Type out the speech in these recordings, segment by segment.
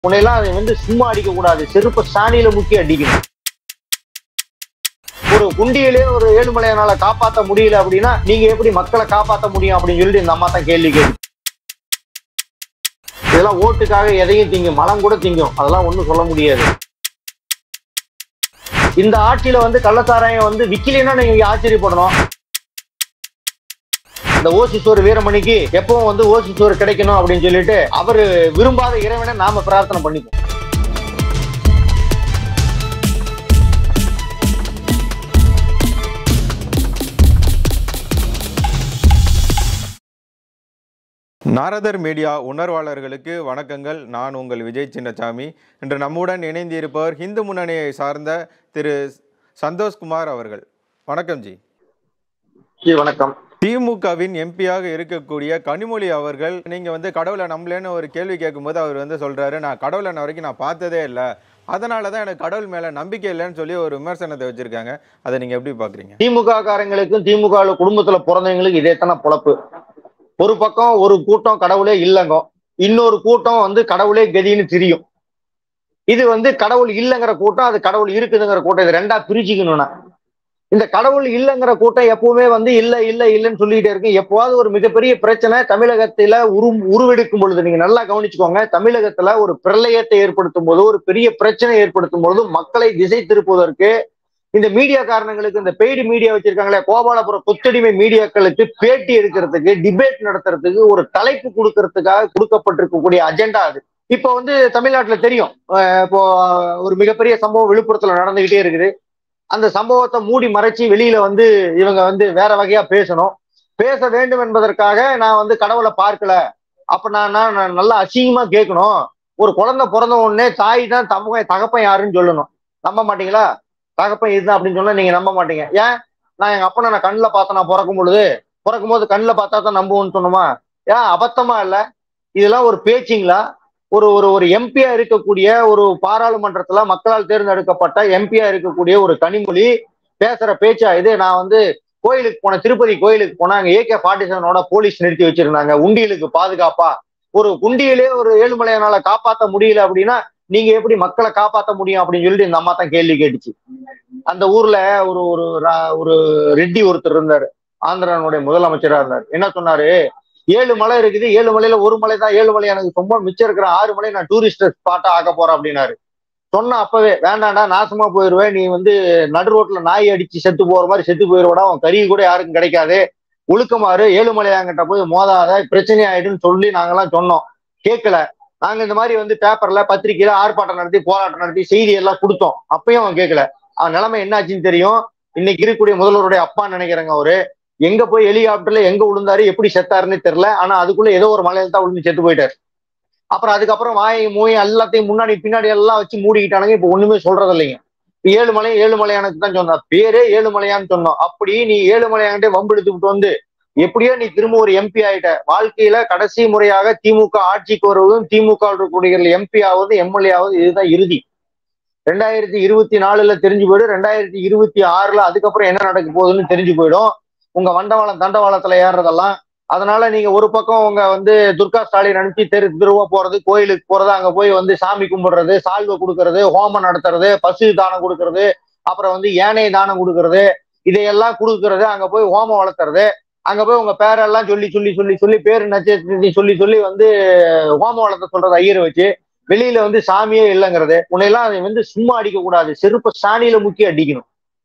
உன்னையெல்லாம் அதை வந்து சும்மா அடிக்க கூடாது செருப்ப சாணியில முக்கி அடிக்கணும் ஒரு குண்டியிலே ஒரு ஏழுமலையானால காப்பாத்த முடியல அப்படின்னா நீங்க எப்படி மக்களை காப்பாத்த முடியும் அப்படின்னு சொல்லிட்டு இந்த அம்மா தான் கேள்வி கேட்டு இதெல்லாம் ஓட்டுக்காக எதையும் திங்கும் மலம் கூட திங்கும் அதெல்லாம் ஒண்ணும் சொல்ல முடியாது இந்த ஆட்சியில வந்து கள்ளச்சாராயம் வந்து விக்கலைன்னா நீங்க ஆச்சரியப்படணும் இந்த ஓசி சோறு வீரமணிக்கு எப்பவும் வந்து ஓசி சோறு கிடைக்கணும் அப்படின்னு சொல்லிட்டு அவரு விரும்பாத இறைவனை நாம பிரார்த்தனை பண்ணிப்போம் நாரதர் மீடியா உணர்வாளர்களுக்கு வணக்கங்கள் நான் உங்கள் விஜய் சின்னசாமி இன்று நம்முடன் இணைந்திருப்பவர் ஹிந்து முன்னணியை சார்ந்த திரு சந்தோஷ்குமார் அவர்கள் வணக்கம் ஜி ஜி, வணக்கம் திமுகவின் எம்பியாக இருக்கக்கூடிய கனிமொழி அவர்கள் நீங்க வந்து கடவுளை நம்பலன்னு ஒரு கேள்வி கேட்கும்போது அவர் வந்து சொல்றாரு நான் கடவுளை இன்ன வரைக்கும் நான் பார்த்ததே இல்லை அதனால தான் எனக்கு கடவுள் மேல நம்பிக்கை இல்லைன்னு சொல்லி ஒரு விமர்சனத்தை வச்சிருக்காங்க அதை நீங்க எப்படி பாக்குறீங்க திமுக காரங்களுக்கும் திமுக குடும்பத்துல பிறந்தவங்களுக்கு இதே தானே பொழப்பு ஒரு பக்கம் ஒரு கூட்டம் கடவுளே இல்லைங்க இன்னொரு கூட்டம் வந்து கடவுளே கதின்னு தெரியும் இது வந்து கடவுள் இல்லைங்கிற கூட்டம் அது கடவுள் இருக்குதுங்கிற கூட்டம் இது ரெண்டா பிரிச்சுக்கணும்னா இந்த கடவுள் இல்லைங்கிற கூட்டம் எப்பவுமே வந்து இல்ல இல்ல இல்லைன்னு சொல்லிக்கிட்டே இருக்கு எப்போவாவது ஒரு மிகப்பெரிய பிரச்சனை தமிழகத்துல உரு உருவெடுக்கும் பொழுது நீங்க நல்லா கவனிச்சுக்கோங்க தமிழகத்துல ஒரு பிரளயத்தை ஏற்படுத்தும் போது ஒரு பெரிய பிரச்சனை ஏற்படுத்தும் பொழுது மக்களை திசை திருப்புவதற்கு இந்த மீடியா காரணங்களுக்கு இந்த பெய்டு மீடியா வச்சிருக்காங்களே கோபாலபுரம் கொத்தடிமை மீடியாக்களுக்கு பேட்டி எடுக்கிறதுக்கு டிபேட் நடத்துறதுக்கு ஒரு தலைப்பு கொடுக்கறதுக்காக கொடுக்கப்பட்டிருக்கக்கூடிய அஜெண்டா அது இப்போ வந்து தமிழ்நாட்டுல தெரியும் அஹ் இப்போ ஒரு மிகப்பெரிய சம்பவம் விழுப்புரத்துல நடந்துகிட்டே இருக்குது அந்த சம்பவத்தை மூடி மறைச்சி வெளியில வந்து இவங்க வந்து வேற வகையா பேசணும் பேச வேண்டும் என்பதற்காக நான் வந்து கடவுளை பார்க்கல அப்ப நான் நான் நான் நல்லா அசிங்கமா கேட்கணும் ஒரு குழந்தை பிறந்த உடனே தாய் தான் தம்ப தகப்பன் யாருன்னு சொல்லணும் நம்ப மாட்டீங்களா தகப்பன் இதுதான் அப்படின்னு சொன்னா நீங்க நம்ப மாட்டீங்க ஏன் நான் எங்க அப்பனை நான் கண்ணில் பார்த்தேன் நான் பிறக்கும் பொழுது பிறக்கும் போது கண்ணில் பார்த்தா தான் நம்புவோம்னு சொன்னோமா ஏன் அபத்தமா இல்ல இதெல்லாம் ஒரு பேச்சிங்களா ஒரு ஒரு ஒரு எம்பியா இருக்கக்கூடிய ஒரு பாராளுமன்றத்துல மக்களால் தேர்ந்தெடுக்கப்பட்ட எம்பியா இருக்கக்கூடிய ஒரு கனிமொழி பேசுற பேச்சா இது நான் வந்து கோயிலுக்கு போன திருப்பதி கோயிலுக்கு போனா அங்க ஏகே ஃபார்ட்டி செவனோட போலீஸ் நிறுத்தி வச்சிருந்தாங்க உண்டியலுக்கு பாதுகாப்பா ஒரு குண்டியிலே ஒரு ஏழுமலையனால காப்பாத்த முடியல அப்படின்னா நீங்க எப்படி மக்களை காப்பாத்த முடியும் அப்படின்னு சொல்லிட்டு இந்த அம்மா தான் கேள்வி கேட்டுச்சு அந்த ஊர்ல ஒரு ஒரு ரா- ஒரு ரெட்டி ஒருத்தர் இருந்தாரு ஆந்திரனுடைய முதலமைச்சரா இருந்தார் என்ன சொன்னாரு ஏழு மலை இருக்குது ஏழு மலையில ஒரு மலை தான் ஏழு மலை எனக்கு ரொம்ப மிச்சம் இருக்கிற ஆறு மலை நான் டூரிஸ்ட் ஸ்பாட்டா ஆக்க போறேன் அப்படின்னாரு சொன்ன அப்பவே வேண்டாம்டா நாசமா போயிருவேன் நீ வந்து நடு ரோட்ல நாய் அடிச்சு செத்து போற மாதிரி செத்து போயிருவடா உன் கறி கூட யாருக்கும் கிடைக்காது ஒழுக்கமாறு ஏழுமலையாங்கிட்ட போய் மோதாத பிரச்சனை ஆயிடுன்னு சொல்லி நாங்கெல்லாம் சொன்னோம் கேட்கல நாங்க இந்த மாதிரி வந்து பேப்பர்ல பத்திரிக்கையில ஆர்ப்பாட்டம் நடத்தி போராட்டம் நடத்தி செய்தி எல்லாம் கொடுத்தோம் அப்பயும் அவன் கேட்கல அவன் நிலைமை என்னாச்சுன்னு தெரியும் இன்னைக்கு இருக்கக்கூடிய முதல்வருடைய அப்பான்னு நினைக்கிறேங்க அவரு எங்க போய் ஹெலிகாப்டர்ல எங்க விழுந்தாரு எப்படி செத்தாருன்னு தெரியல ஆனா அதுக்குள்ள ஏதோ ஒரு மலையில தான் விழுந்து செத்து போயிட்டாரு அப்புறம் அதுக்கப்புறம் வாயை மூய் எல்லாத்தையும் முன்னாடி பின்னாடி எல்லாம் வச்சு மூடிக்கிட்டானுங்க இப்ப ஒண்ணுமே சொல்றது இல்லைங்க இப்ப ஏழு மலை ஏழு மலையானுக்கு தான் சொன்னா பேரே ஏழு மலையான்னு சொன்னோம் அப்படி நீ ஏழு மலையான்ட்டே வம்பு எடுத்துக்கிட்டு வந்து எப்படியோ நீ திரும்ப ஒரு எம்பி ஆயிட்ட வாழ்க்கையில கடைசி முறையாக திமுக ஆட்சிக்கு வருவதும் திமுக இருக்கக்கூடிய எம்பி ஆவது எம்எல்ஏ ஆவது இதுதான் இறுதி ரெண்டாயிரத்தி இருபத்தி நாலுல தெரிஞ்சு போயிடும் ரெண்டாயிரத்தி இருபத்தி ஆறுல அதுக்கப்புறம் என்ன நடக்க போகுதுன்னு தெரிஞ்சு போயிடும் உங்க வண்டவாளம் தண்டவாளத்துல ஏறுறதெல்லாம் அதனால நீங்க ஒரு பக்கம் உங்க வந்து துர்கா ஸ்டாலின் அனுப்பி தெரு தெருவா போறது கோயிலுக்கு போறது அங்க போய் வந்து சாமி கும்பிடுறது சால்வை கொடுக்கறது ஹோமம் நடத்துறது பசு தானம் கொடுக்கறது அப்புறம் வந்து யானை தானம் கொடுக்கறது இதையெல்லாம் கொடுக்கறது அங்க போய் ஹோமம் வளர்த்துறது அங்க போய் உங்க பேரெல்லாம் சொல்லி சொல்லி சொல்லி சொல்லி பேரு நட்சத்திரத்தை சொல்லி சொல்லி வந்து ஹோமம் வளர்த்த சொல்றது ஐயரை வச்சு வெளியில வந்து சாமியே இல்லைங்கிறது உன்னையெல்லாம் அதை வந்து சும்மா அடிக்க கூடாது செருப்ப சாணியில முக்கி அடிக்கணும்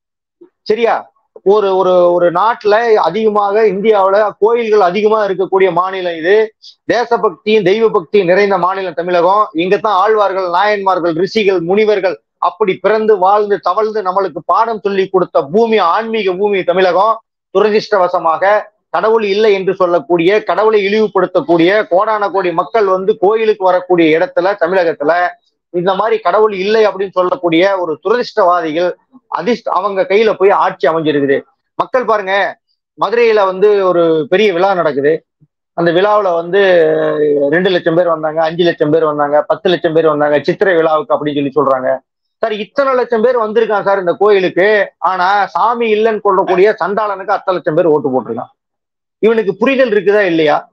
சரியா ஒரு ஒரு ஒரு நாட்டுல அதிகமாக இந்தியாவுல கோயில்கள் அதிகமா இருக்கக்கூடிய மாநிலம் இது தேசபக்தியும் தெய்வ பக்தியும் நிறைந்த மாநிலம் தமிழகம் இங்கதான் ஆழ்வார்கள் நாயன்மார்கள் ரிஷிகள் முனிவர்கள் அப்படி பிறந்து வாழ்ந்து தவழ்ந்து நம்மளுக்கு பாடம் சொல்லி கொடுத்த பூமி ஆன்மீக பூமி தமிழகம் துரதிர்ஷ்டவசமாக கடவுள் இல்லை என்று சொல்லக்கூடிய கடவுளை இழிவுபடுத்தக்கூடிய கோடான கோடி மக்கள் வந்து கோயிலுக்கு வரக்கூடிய இடத்துல தமிழகத்துல இந்த மாதிரி கடவுள் இல்லை அப்படின்னு சொல்லக்கூடிய ஒரு துரதிர்ஷ்டவாதிகள் அதிர்ஷ்ட அவங்க கையில போய் ஆட்சி அமைஞ்சிருக்குது மக்கள் பாருங்க மதுரையில வந்து ஒரு பெரிய விழா நடக்குது அந்த விழாவுல வந்து ரெண்டு லட்சம் பேர் வந்தாங்க அஞ்சு லட்சம் பேர் வந்தாங்க பத்து லட்சம் பேர் வந்தாங்க சித்திரை விழாவுக்கு அப்படின்னு சொல்லி சொல்றாங்க சார் இத்தனை லட்சம் பேர் வந்திருக்கான் சார் இந்த கோயிலுக்கு ஆனா சாமி இல்லைன்னு சொல்லக்கூடிய சண்டாளனுக்கு அத்தனை லட்சம் பேர் ஓட்டு போட்டிருக்கான் இவனுக்கு புரிதல் இருக்குதா இல்லையா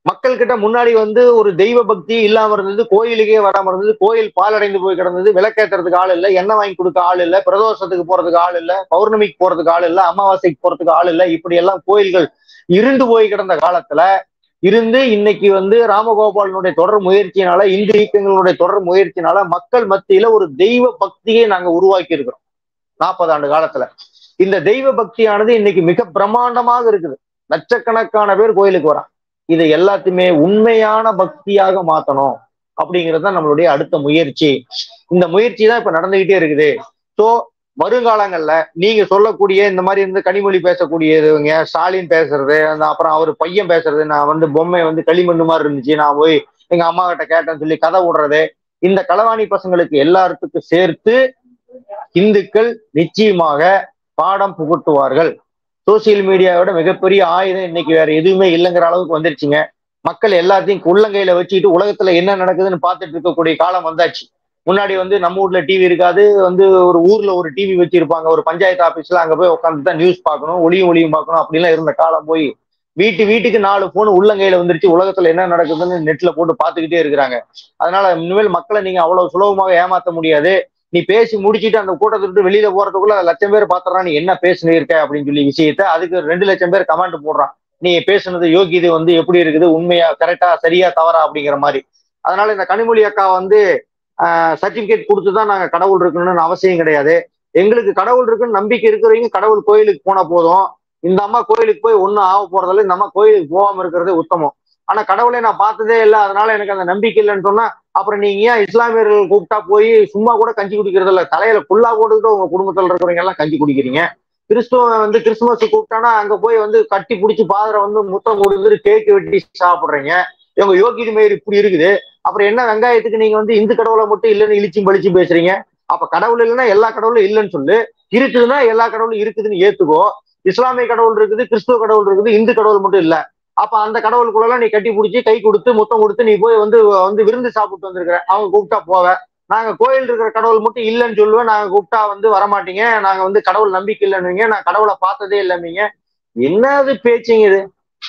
மக்கள் கிட்ட முன்னாடி வந்து ஒரு தெய்வ பக்தி இல்லாம இருந்தது கோயிலுக்கே வராம இருந்தது கோயில் பாலடைந்து போய் கிடந்தது விளக்கேத்துறதுக்கு ஆள் இல்ல எண்ணெய் வாங்கி கொடுக்க ஆள் இல்ல பிரதோஷத்துக்கு போறதுக்கு ஆள் இல்ல பௌர்ணமிக்கு போறதுக்கு ஆள் இல்ல அமாவாசைக்கு போறதுக்கு ஆள் இல்ல இப்படி எல்லாம் கோயில்கள் இருண்டு போய் கிடந்த காலத்துல இருந்து இன்னைக்கு வந்து ராமகோபாலனுடைய தொடர் முயற்சியினால இந்து இயக்கங்களுடைய தொடர் முயற்சியினால மக்கள் மத்தியில ஒரு தெய்வ பக்தியை நாங்க உருவாக்கி இருக்கிறோம் நாற்பது ஆண்டு காலத்துல இந்த தெய்வ பக்தியானது இன்னைக்கு மிக பிரம்மாண்டமாக இருக்குது லட்சக்கணக்கான பேர் கோயிலுக்கு வரான் இதை எல்லாத்தையுமே உண்மையான பக்தியாக மாத்தணும் அப்படிங்கிறது தான் நம்மளுடைய அடுத்த முயற்சி இந்த முயற்சி தான் இப்ப நடந்துகிட்டே இருக்குது சோ வருங்காலங்கள்ல நீங்க சொல்லக்கூடிய இந்த மாதிரி இருந்து கனிமொழி பேசக்கூடியதுங்க ஸ்டாலின் பேசுறது அந்த அப்புறம் அவர் பையன் பேசுறது நான் வந்து பொம்மை வந்து களிமண்ணு மாதிரி இருந்துச்சு நான் போய் எங்க அம்மா கிட்ட கேட்டேன்னு சொல்லி கதை விடுறது இந்த களவாணி பசங்களுக்கு எல்லாத்துக்கும் சேர்த்து இந்துக்கள் நிச்சயமாக பாடம் புகட்டுவார்கள் சோசியல் மீடியாவோட மிகப்பெரிய ஆயுதம் இன்னைக்கு வேற எதுவுமே இல்லைங்கிற அளவுக்கு வந்துருச்சுங்க மக்கள் எல்லாத்தையும் உள்ளங்கையில வச்சுக்கிட்டு உலகத்துல என்ன நடக்குதுன்னு பார்த்துட்டு இருக்கக்கூடிய காலம் வந்தாச்சு முன்னாடி வந்து நம்ம ஊர்ல டிவி இருக்காது வந்து ஒரு ஊர்ல ஒரு டிவி வச்சிருப்பாங்க ஒரு பஞ்சாயத்து ஆபீஸ்ல அங்க போய் உட்காந்து தான் நியூஸ் பார்க்கணும் ஒளியும் ஒளியும் பார்க்கணும் அப்படிலாம் இருந்த காலம் போய் வீட்டு வீட்டுக்கு நாலு போன் உள்ளங்கையில வந்துருச்சு உலகத்துல என்ன நடக்குதுன்னு நெட்ல போட்டு பார்த்துக்கிட்டே இருக்கிறாங்க அதனால இனிமேல் மக்களை நீங்க அவ்வளவு சுலபமாக ஏமாத்த முடியாது நீ பேசி முடிச்சிட்டு அந்த கூட்டத்தை விட்டு வெளியில போறதுக்குள்ள லட்சம் பேர் பாத்துறான் நீ என்ன பேசுனு இருக்க அப்படின்னு சொல்லி விஷயத்த அதுக்கு ரெண்டு லட்சம் பேர் கமெண்ட் போடுறான் நீ பேசுனது யோகியது வந்து எப்படி இருக்குது உண்மையா கரெக்டா சரியா தவறா அப்படிங்கிற மாதிரி அதனால இந்த கனிமொழி அக்கா வந்து சர்டிபிகேட் கொடுத்துதான் நாங்க கடவுள் இருக்கணும்னு அவசியம் கிடையாது எங்களுக்கு கடவுள் இருக்குன்னு நம்பிக்கை இருக்கிறவங்க கடவுள் கோயிலுக்கு போனா போதும் இந்த அம்மா கோயிலுக்கு போய் ஒன்னும் ஆக போறதில்ல இந்த அம்மா கோயிலுக்கு போகாம இருக்கிறதே உத்தமம் ஆனா கடவுளை நான் பார்த்ததே இல்லை அதனால எனக்கு அந்த நம்பிக்கை இல்லைன்னு சொன்னா அப்புறம் நீங்க ஏன் இஸ்லாமியர்கள் கூப்பிட்டா போய் சும்மா கூட கஞ்சி குடிக்கிறது இல்ல தலையில புல்லா போட்டுக்கிட்டு உங்க குடும்பத்துல இருக்கிறவங்க எல்லாம் கஞ்சி குடிக்கிறீங்க கிறிஸ்துவ வந்து கிறிஸ்துமஸ் கூப்பிட்டானா அங்க போய் வந்து கட்டி பிடிச்சி பாதரை வந்து முத்தம் கொடுத்துட்டு கேக்கு வெட்டி சாப்பிடுறீங்க இவங்க யோகிது மயிர் இப்படி இருக்குது அப்புறம் என்ன வெங்காயத்துக்கு நீங்க வந்து இந்து கடவுளை மட்டும் இல்லைன்னு இழிச்சும் பழிச்சும் பேசுறீங்க அப்ப கடவுள் இல்லைன்னா எல்லா கடவுளும் இல்லைன்னு சொல்லு இருக்குதுன்னா எல்லா கடவுளும் இருக்குதுன்னு ஏத்துக்கோ இஸ்லாமிய கடவுள் இருக்குது கிறிஸ்துவ கடவுள் இருக்குது இந்து கடவுள் மட்டும் இல்ல அப்ப அந்த கடவுளுக்குள்ள நீ கட்டி பிடிச்சி கை கொடுத்து முத்தம் கொடுத்து நீ போய் வந்து வந்து விருந்து சாப்பிட்டு வந்திருக்கிற அவங்க கூப்பிட்டா போவ நாங்க கோயில் இருக்கிற கடவுள் மட்டும் இல்லைன்னு சொல்லுவேன் நாங்க கூப்பிட்டா வந்து வரமாட்டீங்க நாங்க வந்து கடவுள் நம்பிக்கை இல்லைன்னு நான் கடவுளை பார்த்ததே இல்லைன்னீங்க என்னது பேச்சுங்க இது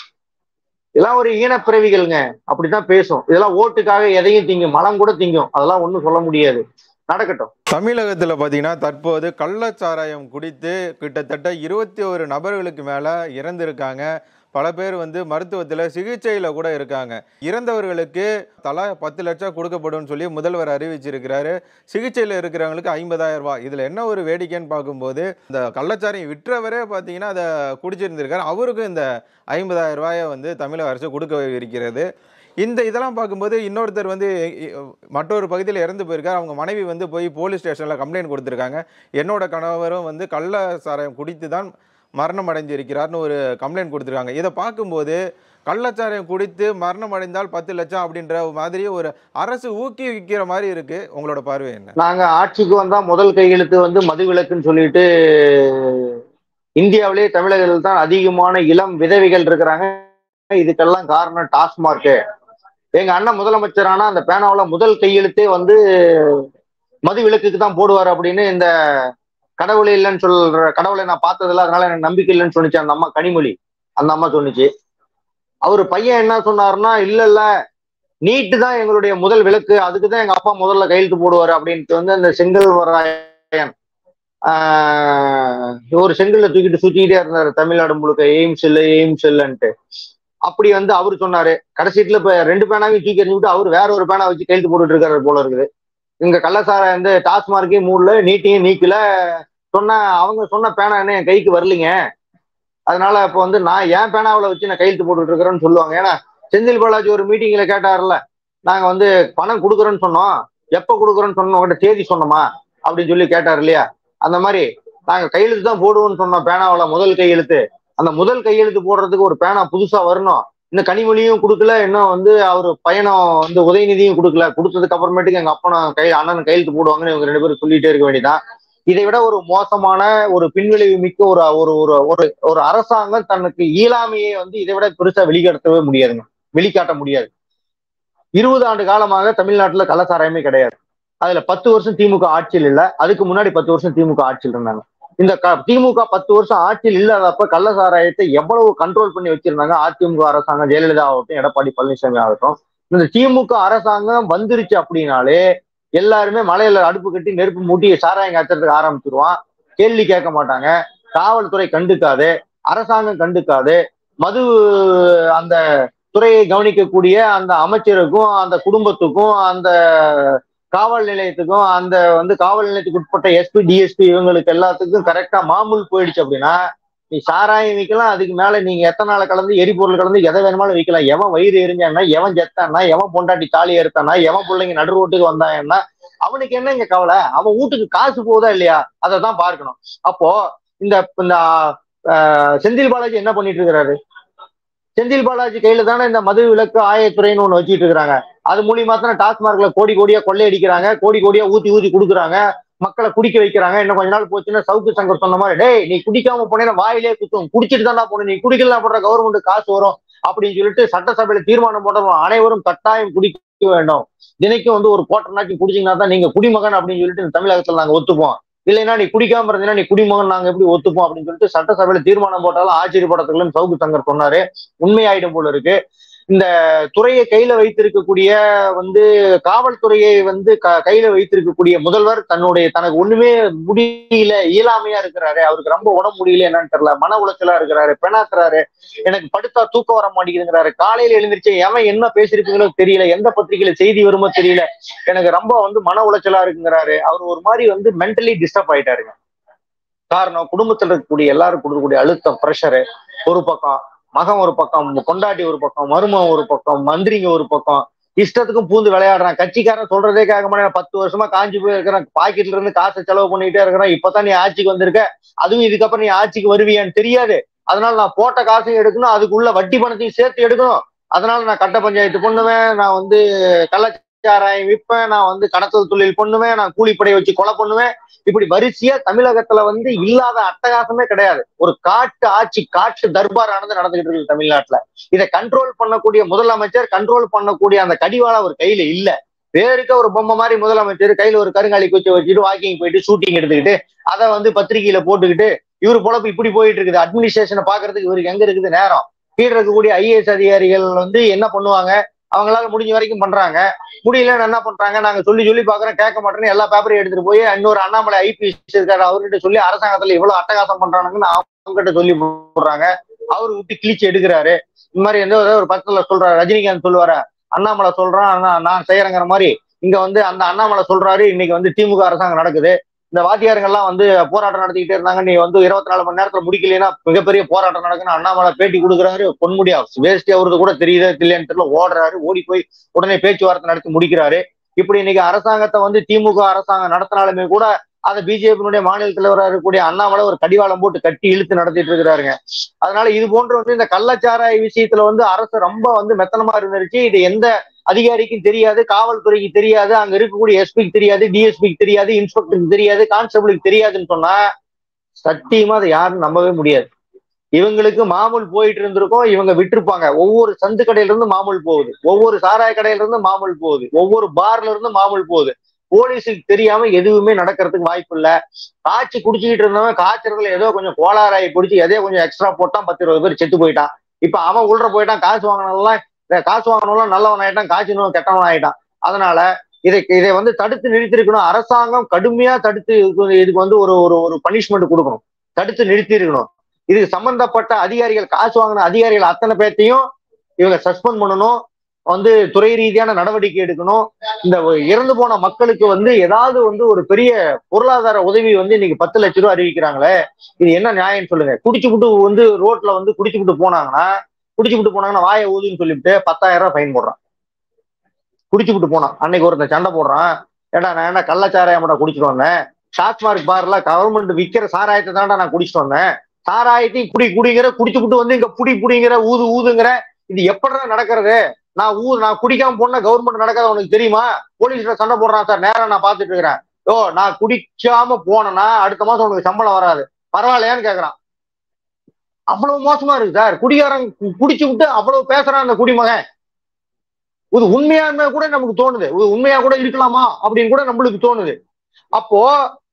இதெல்லாம் ஒரு ஈனப்பிறவிகள்ங்க அப்படித்தான் பேசும் இதெல்லாம் ஓட்டுக்காக எதையும் திங்கும் மலம் கூட திங்கும் அதெல்லாம் ஒண்ணும் சொல்ல முடியாது நடக்கட்டும் தமிழகத்தில் பார்த்தீங்கன்னா தற்போது கள்ளச்சாராயம் குடித்து கிட்டத்தட்ட இருபத்தி ஒரு நபர்களுக்கு மேலே இறந்திருக்காங்க பல பேர் வந்து மருத்துவத்தில் சிகிச்சையில் கூட இருக்காங்க இறந்தவர்களுக்கு தலா பத்து லட்சம் கொடுக்கப்படும் சொல்லி முதல்வர் அறிவிச்சிருக்கிறாரு சிகிச்சையில் இருக்கிறவங்களுக்கு ஐம்பதாயிரம் ரூபாய் இதில் என்ன ஒரு வேடிக்கைன்னு பார்க்கும்போது இந்த கள்ளச்சாராயம் விற்றவரே பார்த்தீங்கன்னா அதை குடிச்சிருந்திருக்காரு அவருக்கும் இந்த ஐம்பதாயிரம் ரூபாயை வந்து தமிழக அரசு கொடுக்க இருக்கிறது இந்த இதெல்லாம் பார்க்கும்போது இன்னொருத்தர் வந்து மற்றொரு பகுதியில் இறந்து போயிருக்காரு அவங்க மனைவி வந்து போய் போலீஸ் ஸ்டேஷனில் கம்ப்ளைண்ட் கொடுத்துருக்காங்க என்னோட கணவரும் வந்து கள்ள சாராயம் குடித்து தான் மரணம் அடைஞ்சிருக்கிறார்னு ஒரு கம்ப்ளைண்ட் கொடுத்துருக்காங்க இதை பார்க்கும்போது கள்ளச்சாராயம் குடித்து மரணம் அடைந்தால் பத்து லட்சம் அப்படின்ற மாதிரி ஒரு அரசு ஊக்குவிக்கிற மாதிரி இருக்கு உங்களோட பார்வை என்ன நாங்க ஆட்சிக்கு வந்தா முதல் கையெழுத்து வந்து மதுவிலக்குன்னு சொல்லிட்டு இந்தியாவிலே தமிழகத்தில் தான் அதிகமான இளம் விதவைகள் இருக்கிறாங்க இதுக்கெல்லாம் காரணம் டாஸ்மார்க்கு எங்க அண்ணன் முதலமைச்சரானா அந்த பேனாவில் முதல் கையெழுத்தே வந்து மது விலக்குக்கு தான் போடுவார் அப்படின்னு இந்த கடவுளை இல்லைன்னு சொல்ற கடவுளை நான் பார்த்ததில்ல அதனால எனக்கு நம்பிக்கை இல்லைன்னு சொன்னிச்சு அந்த அம்மா கனிமொழி அந்த அம்மா சொன்னிச்சு அவர் பையன் என்ன சொன்னாருன்னா இல்ல இல்ல நீட்டு தான் எங்களுடைய முதல் விளக்கு அதுக்கு தான் எங்க அப்பா முதல்ல கையெழுத்து போடுவாரு அப்படின்ட்டு வந்து அந்த செங்கல்வராயன் ஆஹ் ஒரு செங்கல்ல தூக்கிட்டு சுத்திக்கிட்டே இருந்தாரு தமிழ்நாடு முழுக்க எய்ம்ஸ் இல்லை எய்ம்ஸ் இல்லைன்ட்டு அப்படி வந்து அவர் சொன்னாரு கடைசீட்டுல இப்ப ரெண்டு பேனாவையும் தூக்கி எறிஞ்சுட்டு அவர் வேற ஒரு பேனா வச்சு கையெழுத்து போட்டுட்டு இருக்காரு போல இருக்குது இங்க கள்ளசார வந்து டாஸ்மார்க்கையும் மூடல நீட்டையும் நீக்கல சொன்ன அவங்க சொன்ன பேனா என்ன என் கைக்கு வரலைங்க அதனால இப்போ வந்து நான் என் பேனாவில் வச்சு நான் கையெழுத்து போட்டுட்டு இருக்கிறேன்னு சொல்லுவாங்க ஏன்னா செந்தில் பாலாஜி ஒரு மீட்டிங்ல கேட்டார்ல நாங்க வந்து பணம் கொடுக்குறோன்னு சொன்னோம் எப்ப கொடுக்குறோன்னு சொன்னோம் உங்கள்கிட்ட தேதி சொன்னோமா அப்படின்னு சொல்லி கேட்டார் இல்லையா அந்த மாதிரி நாங்க கையெழுத்து தான் போடுவோம்னு சொன்னோம் பேனாவில் முதல் கையெழுத்து அந்த முதல் கையெழுத்து போடுறதுக்கு ஒரு பேனா புதுசா வரணும் இன்னும் கனிமொழியும் கொடுக்கல இன்னும் வந்து அவர் பையனும் வந்து உதயநிதியும் கொடுக்கல கொடுத்ததுக்கு அப்புறமேட்டுக்கு எங்க அப்பனும் கை அண்ணன் கையெழுத்து போடுவாங்கன்னு இவங்க ரெண்டு பேரும் சொல்லிட்டே இருக்க வேண்டியதான் இதை விட ஒரு மோசமான ஒரு பின்விளைவு மிக்க ஒரு ஒரு ஒரு ஒரு ஒரு அரசாங்கம் தனக்கு இயலாமையை வந்து இதை விட பெருசா வெளிக்காட்டவே முடியாதுங்க வெளிக்காட்ட முடியாது இருபது ஆண்டு காலமாக தமிழ்நாட்டுல கள்ளசாராயமே கிடையாது அதுல பத்து வருஷம் திமுக ஆட்சியில் இல்ல அதுக்கு முன்னாடி பத்து வருஷம் திமுக ஆட்சியில் இருந்தாங்க இந்த க- திமுக பத்து வருஷம் ஆட்சியில் இல்லாதப்ப கள்ள சாராயத்தை எவ்வளவு கண்ட்ரோல் பண்ணி வச்சிருந்தாங்க அதிமுக அரசாங்கம் ஜெயலலிதா ஆகட்டும் எடப்பாடி பழனிசாமி ஆகட்டும் இந்த திமுக அரசாங்கம் வந்துருச்சு அப்படின்னாலே எல்லாருமே மலையில அடுப்பு கட்டி நெருப்பு மூட்டி சாராயம் காய்ச்சறதுக்கு ஆரம்பிச்சிருவான் கேள்வி கேட்க மாட்டாங்க காவல்துறை கண்டுக்காது அரசாங்கம் கண்டுக்காது மது அந்த துறையை கவனிக்கக்கூடிய அந்த அமைச்சருக்கும் அந்த குடும்பத்துக்கும் அந்த காவல் நிலையத்துக்கும் அந்த வந்து காவல் நிலையத்துக்கு உட்பட்ட எஸ்பி டிஎஸ்பி இவங்களுக்கு எல்லாத்துக்கும் கரெக்டா மாமூல் போயிடுச்சு அப்படின்னா நீ சாராயம் விற்கலாம் அதுக்கு மேல நீங்க எத்தனால கலந்து எரிபொருள் கலந்து எதை வேணுமாலும் விற்கலாம் எவன் வயிறு எரிஞ்சான்னா எவன் செத்தான்னா எவன் பொண்டாட்டி தாலி எடுத்தானா எவன் பிள்ளைங்க நடு ரோட்டுக்கு வந்தாங்கன்னா அவனுக்கு என்ன இங்க கவலை அவன் வீட்டுக்கு காசு போகுதா இல்லையா அதை தான் பார்க்கணும் அப்போ இந்த இந்த ஆஹ், செந்தில் பாலாஜி என்ன பண்ணிட்டு இருக்கிறாரு செந்தில் பாலாஜி கையில தானே இந்த மது விலக்கு ஆயத்துறைன்னு ஒண்ணு வச்சுட்டு இருக்காங்க அது மூலியமா தானே டாஸ்மார்க்ல கோடி கோடியா கொள்ளையடிக்கிறாங்க கோடி கோடியா ஊத்தி ஊத்தி கொடுக்குறாங்க மக்களை குடிக்க வைக்கிறாங்க இன்னும் கொஞ்ச நாள் போச்சுன்னா சவுக்கு சங்கர் சொன்ன மாதிரி டேய் நீ குடிக்காம போனேன்னா வாயிலே குத்தும் குடிச்சிட்டு தான்டா போன நீ குடிக்கலாம் போடுற கவர்மெண்ட் காசு வரும் அப்படின்னு சொல்லிட்டு சட்டசபையில தீர்மானம் போடுறோம் அனைவரும் கட்டாயம் குடிக்க வேண்டும் தினைக்கும் வந்து ஒரு கோட்டர் நாட்டி குடிச்சீங்கன்னா தான் நீங்க குடிமகன் அப்படின்னு சொல்லிட்டு இந்த தமிழகத்துல நாங்க ஒத்துப்போம் இல்லைன்னா நீ குடிக்காம இருந்தீங்கன்னா நீ குடிமகன் நாங்க எப்படி ஒத்துப்போம் அப்படின்னு சொல்லிட்டு சட்டசபையில தீர்மானம் போட்டாலும் ஆச்சரியப்படத்துக்குள்ளன்னு சவுக்கு சங்கர் சொன்னாரு உண்மையாயிடும் போல இருக்கு இந்த துறையை கையில வைத்திருக்கக்கூடிய வந்து காவல்துறையை வந்து க- கையில வைத்திருக்கக்கூடிய முதல்வர் தன்னுடைய தனக்கு ஒண்ணுமே முடியல இயலாமையா இருக்கிறாரு அவருக்கு ரொம்ப உடம்பு முடியல என்னன்னு தெரியல மன உளைச்சலா இருக்கிறாரு பெணாக்குறாரு எனக்கு படுத்தா தூக்கம் வர மாட்டேங்குதுங்கிறாரு காலையில எழுந்திருச்சு எவன் என்ன பேசிருப்பீங்களோ தெரியல எந்த பத்திரிகையில செய்தி வருமோ தெரியல எனக்கு ரொம்ப வந்து மன உளைச்சலா இருக்குங்கிறாரு அவர் ஒரு மாதிரி வந்து மென்டலி டிஸ்டர்ப் ஆயிட்டாருங்க காரணம் குடும்பத்துல இருக்கக்கூடிய எல்லாரும் கொடுக்கக்கூடிய அழுத்தம் ப்ரெஷரு ஒரு பக்கம் மகன் ஒரு பக்கம் கொண்டாட்டி ஒரு பக்கம் மருமகன் ஒரு பக்கம் மந்திரிங்க ஒரு பக்கம் இஷ்டத்துக்கும் பூந்து விளையாடுறான் கட்சிக்காரன் சொல்றதே கேட்க மாட்டேன் பத்து வருஷமா காஞ்சி போய் இருக்கிறேன் பாக்கெட்ல இருந்து காசை செலவு பண்ணிட்டே இருக்கிறேன் இப்பதான் நீ ஆட்சிக்கு வந்திருக்க அதுவும் இதுக்கப்புறம் நீ ஆட்சிக்கு வருவியான்னு தெரியாது அதனால நான் போட்ட காசையும் எடுக்கணும் அதுக்குள்ள வட்டி பணத்தையும் சேர்த்து எடுக்கணும் அதனால நான் கட்ட பஞ்சாயத்து பண்ணுவேன் நான் வந்து கள்ளச்சாராயம் விற்பேன் நான் வந்து கடத்தல் தொழில் பண்ணுவேன் நான் கூலிப்படை வச்சு கொலை பண்ணுவேன் இப்படி வரிசையா தமிழகத்துல வந்து இல்லாத அட்டகாசமே கிடையாது ஒரு காட்டு ஆட்சி காட்டு தர்பாரானது நடந்துகிட்டு இருக்கு தமிழ்நாட்டுல இதை கண்ட்ரோல் பண்ணக்கூடிய முதலமைச்சர் கண்ட்ரோல் பண்ணக்கூடிய அந்த கடிவாளம் அவர் கையில இல்ல வேறுக்க ஒரு பொம்மை மாதிரி முதலமைச்சர் கையில ஒரு கருங்காலி குச்சி வச்சுட்டு வாக்கிங் போயிட்டு ஷூட்டிங் எடுத்துக்கிட்டு அதை வந்து பத்திரிகையில போட்டுக்கிட்டு இவர் பொழப்பு இப்படி போயிட்டு இருக்குது அட்மினிஸ்ட்ரேஷனை பாக்குறதுக்கு இவருக்கு எங்க இருக்குது நேரம் கீழே இருக்கக்கூடிய ஐஏஎஸ் அதிகாரிகள் வந்து என்ன பண்ணுவாங்க அவங்களால முடிஞ்ச வரைக்கும் பண்றாங்க முடியலன்னு என்ன பண்றாங்க நாங்க சொல்லி சொல்லி பாக்குறோம் கேட்க மாட்டேன்னு எல்லா பேப்பரையும் எடுத்துட்டு போய் இன்னொரு அண்ணாமலை ஐபிஎஸ் இருக்காரு அவர்கிட்ட சொல்லி அரசாங்கத்துல இவ்வளவு அட்டகாசம் பண்றானுங்கன்னு அவங்ககிட்ட சொல்லி போடுறாங்க அவரு விட்டு கிழிச்சு எடுக்கிறாரு இந்த மாதிரி எந்த ஒரு படத்துல சொல்றாரு ரஜினிகாந்த் சொல்லுவாரு அண்ணாமலை சொல்றான் ஆனா நான் செய்யறேங்கிற மாதிரி இங்க வந்து அந்த அண்ணாமலை சொல்றாரு இன்னைக்கு வந்து திமுக அரசாங்கம் நடக்குது இந்த வாத்தியாருங்கெல்லாம் வந்து போராட்டம் நடத்திக்கிட்டே இருந்தாங்க நீ வந்து இருபத்தி நாலு மணி நேரத்துல முடிக்கலைன்னா மிகப்பெரிய போராட்டம் நடக்குன்னு அண்ணாமலை பேட்டி கொடுக்குறாரு பொன்முடியா வேஸ்டி அவருக்கு கூட தெரியுதா இல்லையான்னு தெரியல ஓடுறாரு ஓடி போய் உடனே பேச்சுவார்த்தை நடத்தி முடிக்கிறாரு இப்படி இன்னைக்கு அரசாங்கத்தை வந்து திமுக அரசாங்கம் நடத்தினாலுமே கூட அதை பிஜேபியினுடைய மாநில தலைவராக இருக்கக்கூடிய அண்ணாமலை ஒரு கடிவாளம் போட்டு கட்டி இழுத்து நடத்திட்டு இருக்கிறாருங்க அதனால இது போன்று வந்து இந்த கள்ளச்சாராய விஷயத்துல வந்து அரசு ரொம்ப வந்து மெத்தனமா இருந்துருச்சு இது எந்த அதிகாரிக்கும் தெரியாது காவல்துறைக்கு தெரியாது அங்க இருக்கக்கூடிய எஸ்பிக்கு தெரியாது டிஎஸ்பிக்கு தெரியாது இன்ஸ்பெக்டருக்கு தெரியாது கான்ஸ்டபிளுக்கு தெரியாதுன்னு சொன்னா சத்தியமா அதை யாரும் நம்பவே முடியாது இவங்களுக்கு மாமூல் போயிட்டு இருந்திருக்கும் இவங்க விட்டிருப்பாங்க ஒவ்வொரு சந்து கடையில இருந்து மாமூல் போகுது ஒவ்வொரு சாராய கடையில இருந்து மாமூல் போகுது ஒவ்வொரு பார்ல இருந்து மாமூல் போகுது போலீஸுக்கு தெரியாம எதுவுமே நடக்கிறதுக்கு வாய்ப்பு இல்ல காய்ச்சி குடிச்சுக்கிட்டு இருந்தவன் காய்ச்சறதுல ஏதோ கொஞ்சம் கோளாறாயி குடிச்சு எதோ கொஞ்சம் எக்ஸ்ட்ரா போட்டான் பத்து இருபது பேர் செத்து போயிட்டான் இப்ப அவன் உள்ள போயிட்டான் காசு வாங்கினதெல்லாம் காசு வாங்கினவெல்லாம் நல்லவன் ஆயிட்டான் காய்ச்சினவன் கெட்டவன் ஆயிட்டான் அதனால இதை இதை வந்து தடுத்து நிறுத்திருக்கணும் அரசாங்கம் கடுமையா தடுத்து இதுக்கு இதுக்கு வந்து ஒரு ஒரு ஒரு பனிஷ்மெண்ட் கொடுக்கணும் தடுத்து நிறுத்தி இருக்கணும் இதுக்கு சம்பந்தப்பட்ட அதிகாரிகள் காசு வாங்கின அதிகாரிகள் அத்தனை பேர்த்தையும் இவங்க சஸ்பெண்ட் பண்ணணும் வந்து துறை ரீதியான நடவடிக்கை எடுக்கணும் இந்த இறந்து போன மக்களுக்கு வந்து ஏதாவது வந்து ஒரு பெரிய பொருளாதார உதவி வந்து இன்னைக்கு பத்து லட்ச ரூபா அறிவிக்கிறாங்களே இது என்ன நியாயம் சொல்லுங்க குடிச்சுப்புட்டு வந்து ரோட்ல வந்து குடிச்சுப்புட்டு போனாங்கன்னா குடிச்சுப்புட்டு போனாங்கன்னா வாயை ஊதுன்னு சொல்லிவிட்டு பத்தாயிரம் ரூபாய் ஃபைன் போடுறான் குடிச்சுப்புட்டு போனான் அன்னைக்கு ஒருத்தன் சண்டை போடுறான் ஏடா நான் என்ன கள்ளச்சாராயமாடா குடிச்சிட்டு வந்தேன் ஷாத்மார்க் பார்ல கவர்மெண்ட் விற்கிற சாராயத்தை தான்டா நான் குடிச்சிட்டு வந்தேன் சாராயத்தையும் குடி குடிங்கிற குடிச்சுப்புட்டு வந்து இங்க புடி புடிங்கிற ஊது ஊதுங்கிற இது எப்படிடா நடக்கிறது நான் ஊ நான் குடிக்காம போனா கவர்மெண்ட் நடக்காத உனக்கு தெரியுமா போலீஸ்ல சண்டை போடுறான் சார் நேரம் நான் பாத்துட்டு இருக்கிறேன் ஓ நான் குடிக்காம போனேன்னா அடுத்த மாசம் உனக்கு சம்பளம் வராது பரவாயில்லையான்னு கேக்குறான் அவ்வளவு மோசமா இருக்கு சார் குடிகாரன் குடிச்சு விட்டு அவ்வளவு பேசுறான் அந்த குடிமகன் இது உண்மையாமே கூட நமக்கு தோணுது இது உண்மையா கூட இருக்கலாமா அப்படின்னு கூட நம்மளுக்கு தோணுது அப்போ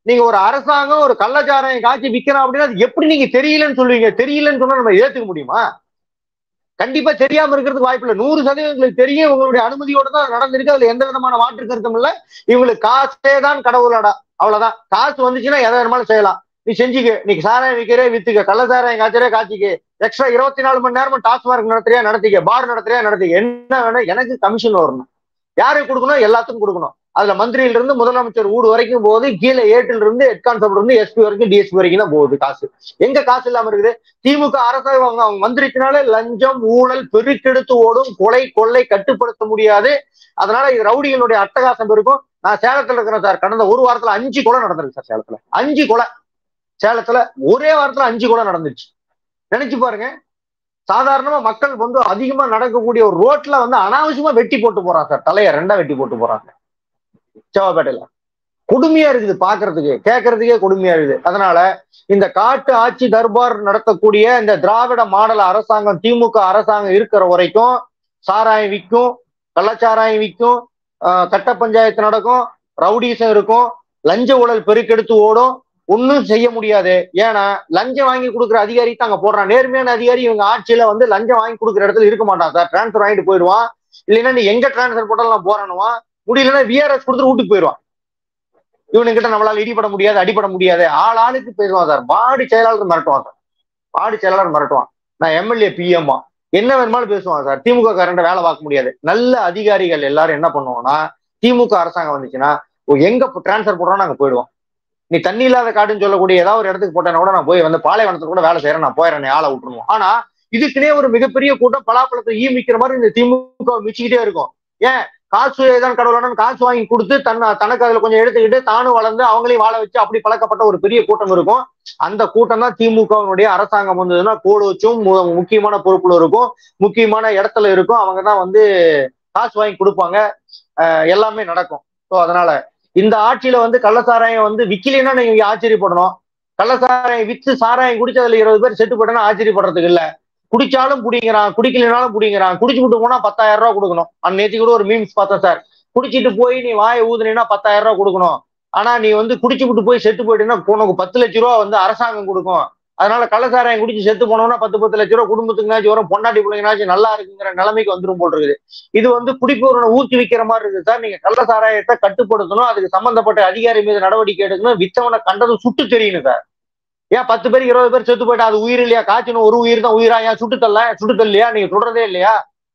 நீங்க ஒரு அரசாங்கம் ஒரு கள்ளச்சாராயம் காய்ச்சி விக்கிறோம் அப்படின்னா அது எப்படி நீங்க தெரியலன்னு சொல்லுவீங்க தெரியலன்னு சொன்னா நம்ம ஏத்துக்க முடியுமா கண்டிப்பா தெரியாம இருக்கிறதுக்கு வாய்ப்பு இல்லை நூறு சதவீதம் உங்களுக்கு தெரியும் உங்களுடைய அனுமதியோட தான் நடந்திருக்கு அதுல எந்த விதமான மாற்று கருத்தும் இல்ல இவங்களுக்கு காசே தான் கடவுளடா அவ்வளவுதான் காசு வந்துச்சுன்னா எதை வேணுமாலும் செய்யலாம் நீ செஞ்சுக்க நீ சாராயம் விற்கிறே வித்துக்க கள்ள சாராயம் காய்ச்சறே காய்ச்சிக்க எக்ஸ்ட்ரா இருபத்தி நாலு மணி நேரமும் டாஸ்மார்க் நடத்துறியா நடத்திக்க பார் நடத்துறியா நடத்திக்க என்ன வேணும் எனக்கு கமிஷன் வரணும் யாருக்கு கொடுக்கணும் எல்லாத்துக்கும் கொடுக்கணும் அதுல மந்திரியில இருந்து முதலமைச்சர் ஊடு வரைக்கும் போகுது கீழே ஏட்டில் இருந்து ஹெட் கான்ஸ்டபிள் இருந்து எஸ்பி வரைக்கும் டிஎஸ்பி வரைக்கும் தான் போகுது காசு எங்க காசு இல்லாம இருக்குது திமுக அரசாங்கம் அவங்க அவங்க மந்திரிச்சினாலே லஞ்சம் ஊழல் பெருக்கெடுத்து ஓடும் கொலை கொள்ளை கட்டுப்படுத்த முடியாது அதனால இது ரவுடிகளுடைய அட்டகாசம் இருக்கும் நான் சேலத்துல இருக்கிறேன் சார் கடந்த ஒரு வாரத்துல அஞ்சு கொலை நடந்திருக்கு சார் சேலத்துல அஞ்சு கொலை சேலத்துல ஒரே வாரத்துல அஞ்சு கொலை நடந்துச்சு நினைச்சு பாருங்க சாதாரணமா மக்கள் வந்து அதிகமா நடக்கக்கூடிய ஒரு ரோட்ல வந்து அனாவசியமா வெட்டி போட்டு போறான் சார் தலைய ரெண்டா வெட்டி போட்டு போறாங்க செவ்வாப்பேட்டையில கொடுமையா இருக்குது பாக்குறதுக்கு கேட்கறதுக்கே கொடுமையா இருக்குது அதனால இந்த காட்டு ஆட்சி தர்பார் நடத்தக்கூடிய இந்த திராவிட மாடல் அரசாங்கம் திமுக அரசாங்கம் இருக்கிற வரைக்கும் சாராயம் விற்கும் கள்ளச்சாராயம் விற்கும் ஆஹ் கட்ட பஞ்சாயத்து நடக்கும் ரவுடிசம் இருக்கும் லஞ்ச ஊழல் பெருக்கெடுத்து ஓடும் ஒன்னும் செய்ய முடியாது ஏன்னா லஞ்சம் வாங்கி கொடுக்குற அதிகாரி தான் அங்க போடுறான் நேர்மையான அதிகாரி இவங்க ஆட்சியில வந்து லஞ்சம் வாங்கி கொடுக்குற இடத்துல இருக்க மாட்டான் சார் டிரான்ஸ்பர் வாங்கிட்டு போயிடுவான் இல்லைன்னா நீ எங்க டிரான்ஸ்பர் போட்டாலும் நான் போறானுவான் முடியலன்னா விஆர்எஸ் கொடுத்துட்டு வீட்டுக்கு போயிடுவான் இவனுங்கிட்ட நம்மளால இடிபட முடியாது அடிபட முடியாது ஆள் ஆளுக்கு போயிடுவான் சார் வார்டு செயலாளர் மிரட்டுவான் சார் வார்டு செயலாளர் மிரட்டுவான் நான் எம்எல்ஏ பிஎம்மா என்ன வேணுமாலும் பேசுவான் சார் திமுக காரண்ட வேலை பார்க்க முடியாது நல்ல அதிகாரிகள் எல்லாரும் என்ன பண்ணுவோம்னா திமுக அரசாங்கம் வந்துச்சுன்னா எங்க டிரான்ஸ்பர் போடுறோம் நாங்க போயிடுவோம் நீ தண்ணி இல்லாத காடுன்னு சொல்லக்கூடிய ஏதாவது ஒரு இடத்துக்கு போட்டேன்னா கூட நான் போய் வந்து பாலைவனத்துல கூட வேலை செய்யறேன் நான் போயிடறேன் ஆளை விட்டுருவோம் ஆனா இதுக்குன்னே ஒரு மிகப்பெரிய கூட்டம் பலாப்பழத்தை ஈ மிக்கிற மாதிரி இந்த திமுக மிச்சிக்கிட்டே இருக்கும் ஏன் காசு தான் கடவுளான காசு வாங்கி கொடுத்து தன்னை தனக்கு அதுல கொஞ்சம் எடுத்துக்கிட்டு தானும் வளர்ந்து அவங்களையும் வாழ வச்சு அப்படி பழக்கப்பட்ட ஒரு பெரிய கூட்டம் இருக்கும் அந்த கூட்டம் தான் திமுகவினுடைய அரசாங்கம் வந்ததுன்னா கோடு வச்சும் முக்கியமான பொறுப்புல இருக்கும் முக்கியமான இடத்துல இருக்கும் அவங்க தான் வந்து காசு வாங்கி கொடுப்பாங்க எல்லாமே நடக்கும் ஸோ அதனால இந்த ஆட்சியில வந்து கள்ளசாராயம் வந்து விக்கலைன்னா நீங்க ஆச்சரியப்படணும் கள்ளசாராயம் வித்து சாராயம் குடிச்சு அதுல இருபது பேர் செட்டு போட்டேன்னா ஆச்சரியப்படுறதுக்கு இல்ல குடிச்சாலும் குடிங்கிறான் குடிக்கலனாலும் குடிங்கிறான் குடிச்சு விட்டு போனா பத்தாயிரம் ரூபாய் கொடுக்கணும் அன்னைக்கு கூட ஒரு மீம்ஸ் பார்த்தேன் சார் குடிச்சிட்டு போய் நீ வாயை ஊதுனீங்கன்னா பத்தாயிரம் ரூபாய் கொடுக்கணும் ஆனா நீ வந்து குடிச்சு விட்டு போய் செத்து போயிட்டீங்கன்னா உனக்கு பத்து லட்ச ரூபா வந்து அரசாங்கம் கொடுக்கும் அதனால கள்ளசாராயம் குடிச்சு செத்து போனோம்னா பத்து பத்து லட்ச ரூபா குடும்பத்துக்குனாச்சும் வரும் பொண்டாட்டி பிள்ளைங்கனாச்சும் நல்லா இருக்குங்கிற நிலைமைக்கு வந்துரும் போல் இருக்குது இது வந்து குடிப்பவரை ஊக்குவிக்கிற மாதிரி இருக்குது சார் நீங்க கள்ளசாராயத்தை கட்டுப்படுத்தணும் அதுக்கு சம்பந்தப்பட்ட அதிகாரி மீது நடவடிக்கை எடுக்கணும் வித்தவனை கண்டதும் சுட்டு தெரியணும் சார் ஏன் பத்து பேர் இருபது பேர் செத்து போயிட்டா அது உயிர் இல்லையா காய்ச்சணும் ஒரு உயிர் தான் உயிரா ஏன் சுட்டு தரல சுட்டு தரலையா நீங்க சொல்றதே இல்லையா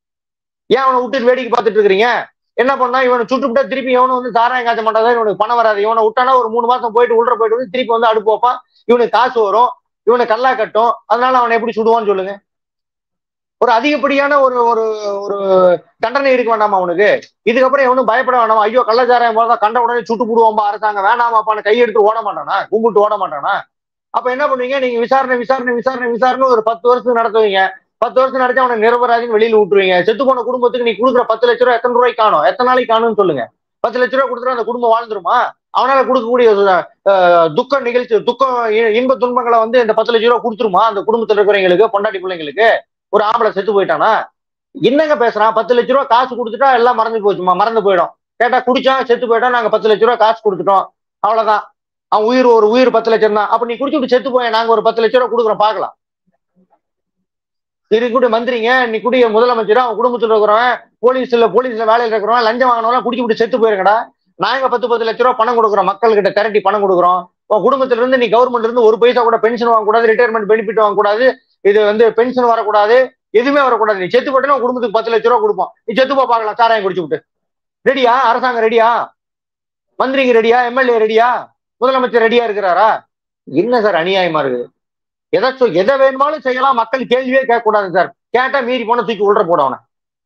ஏன் அவனை விட்டுட்டு வேடிக்கை பார்த்துட்டு இருக்கிறீங்க என்ன பண்ணா இவனை சுட்டு விட்டா திருப்பி இவனு வந்து சாராயம் காய்ச்ச மாட்டாதான் இவனுக்கு பணம் வராது இவனை விட்டானா ஒரு மூணு மாசம் போயிட்டு உள்ள போயிட்டு வந்து திருப்பி வந்து அடுப்பு வைப்பான் இவனுக்கு காசு வரும் இவனை கல்லா கட்டும் அதனால அவனை எப்படி சுடுவான்னு சொல்லுங்க ஒரு அதிகப்படியான ஒரு ஒரு ஒரு தண்டனை இருக்க வேண்டாமா அவனுக்கு இதுக்கப்புறம் எவனும் பயப்பட வேண்டாமா ஐயோ கள்ளச்சாராயம் போல கண்ட உடனே சுட்டு போடுவோம்பா அரசாங்கம் வேணாமாப்பான்னு கையெடுத்து ஓட மாட்டானா கும்பிட்டு ஓட மாட்டானா அப்ப என்ன பண்ணுவீங்க நீங்க விசாரணை விசாரணை விசாரணை விசாரணை ஒரு பத்து வருஷத்துக்கு நடத்துவீங்க பத்து வருஷம் நடத்தி அவனை நிரபராதின்னு வெளியில விட்டுருவீங்க செத்து போன குடும்பத்துக்கு நீ கொடுக்குற பத்து லட்ச ரூபா எத்தனை ரூபாய்க்கு காணும் எத்தனை நாளைக்கு காணும்னு சொல்லுங்க பத்து லட்ச ரூபா கொடுத்துட்டு அந்த குடும்பம் வாழ்ந்துருமா அவனால கொடுக்கக்கூடிய துக்க நிகழ்ச்சி துக்கம் இன்ப துன்பங்களை வந்து இந்த பத்து லட்ச ரூபா கொடுத்துருமா அந்த குடும்பத்தில் இருக்கிறவங்களுக்கு பொண்டாட்டி பிள்ளைங்களுக்கு ஒரு ஆம்பளை செத்து போயிட்டானா என்னங்க பேசுறான் பத்து லட்ச ரூபா காசு கொடுத்துட்டா எல்லாம் மறந்து போச்சுமா மறந்து போயிடும் கேட்டா குடிச்சான் செத்து போயிட்டா நாங்க பத்து லட்ச ரூபா காசு கொடுத்துட்டோம் அவ்வளவுதான் அவன் உயிர் ஒரு உயிர் பத்து லட்சம் தான் அப்ப நீ குடிச்சு விட்டு செத்து போய் நாங்க ஒரு பத்து லட்ச ரூபா கொடுக்குறோம் பாக்கலாம் இருக்கக்கூடிய மந்திரிங்க நீ குடிய முதலமைச்சர் அவன் குடும்பத்துல இருக்கிறவன் போலீஸ்ல போலீஸ்ல வேலையில இருக்கிறவன் லஞ்சம் வாங்கினவங்க குடிச்சு விட்டு செத்து போயிருங்கடா நாங்க பத்து பத்து லட்ச ரூபா பணம் கொடுக்குறோம் மக்கள் கிட்ட திரட்டி பணம் கொடுக்குறோம் உன் குடும்பத்துல இருந்து நீ கவர்மெண்ட்ல இருந்து ஒரு பைசா கூட பென்ஷன் வாங்கக்கூடாது ரிட்டையர்மெண்ட் பெனிஃபிட் வாங்கக்கூடாது இது வந்து பென்ஷன் வரக்கூடாது எதுவுமே வரக்கூடாது நீ செத்து போட்டேன்னா குடும்பத்துக்கு பத்து லட்ச ரூபா கொடுப்போம் நீ செத்து போ பார்க்கலாம் சாராயம் குடிச்சு விட்டு ரெடியா அரசாங்கம் ரெடியா மந்திரிங்க ரெடியா எம்எல்ஏ ரெடியா முதலமைச்சர் ரெடியா இருக்கிறாரா என்ன சார் அநியாயமா இருக்குது எதாச்சும் எதை வேணுமாலும் செய்யலாம் மக்கள் கேள்வியே கேட்க கூடாது சார் கேட்டா மீறி போன தூக்கி உள்ள போட அவனை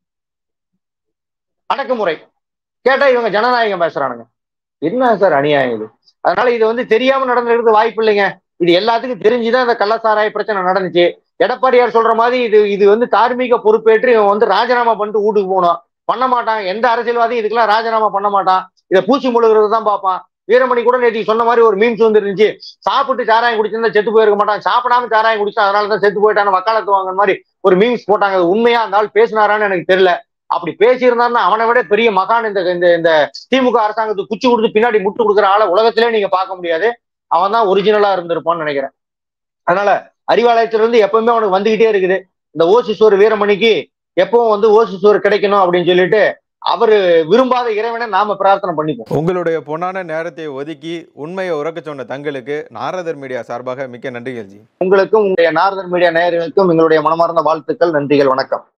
அடக்குமுறை கேட்டா இவங்க ஜனநாயகம் பேசுறானுங்க என்ன சார் அநியாயம் இது அதனால இது வந்து தெரியாம நடந்திருக்கிறது வாய்ப்பு இல்லைங்க இது எல்லாத்துக்கும் தெரிஞ்சுதான் இந்த கள்ளசாராய பிரச்சனை நடந்துச்சு எடப்பாடியார் சொல்ற மாதிரி இது இது வந்து தார்மீக பொறுப்பேற்று இவன் வந்து ராஜினாமா பண்ணிட்டு வீட்டுக்கு போகணும் பண்ண மாட்டான் எந்த அரசியல்வாதியும் இதுக்கெல்லாம் ராஜினாமா பண்ண மாட்டான் இதை பூச்சி முழுகிறது தான் பார்ப்பான் வீரமணி கூட நேற்று சொன்ன மாதிரி ஒரு மீம்ஸ் வந்து இருந்துச்சு சாப்பிட்டு சாராயம் குடிச்சிருந்தா செத்து போயிருக்க மாட்டான் சாப்பிடாம சாராயம் குடிச்சா அதனால தான் செத்து போயிட்டான்னு வக்காலத்து வாங்குற மாதிரி ஒரு மீம்ஸ் போட்டாங்க அது உண்மையா அந்த ஆள் பேசினாரான்னு எனக்கு தெரியல அப்படி பேசியிருந்தாருன்னா அவனை விட பெரிய மகான் இந்த இந்த இந்த திமுக அரசாங்கத்துக்கு குச்சி கொடுத்து பின்னாடி முட்டு கொடுக்குற ஆளை உலகத்திலே நீங்க பார்க்க முடியாது அவன் தான் ஒரிஜினலா இருந்திருப்பான்னு நினைக்கிறேன் அதனால அறிவாலயத்துல இருந்து எப்பவுமே அவனுக்கு வந்துகிட்டே இருக்குது இந்த ஓசி சோறு வீரமணிக்கு எப்பவும் வந்து ஓசி சோறு கிடைக்கணும் அப்படின்னு சொல்லிட்டு அவரு விரும்பாத இறைவனை நாம பிரார்த்தனை பண்ணிப்போம் உங்களுடைய பொன்னான நேரத்தை ஒதுக்கி உண்மையை உறக்க சொன்ன தங்களுக்கு நாரதர் மீடியா சார்பாக மிக்க நன்றிகள் ஜி உங்களுக்கும் உங்களுடைய நாரதர் மீடியா நேயர்களுக்கும் எங்களுடைய மனமார்ந்த வாழ்த்துக்கள் நன்றிகள் வணக்கம்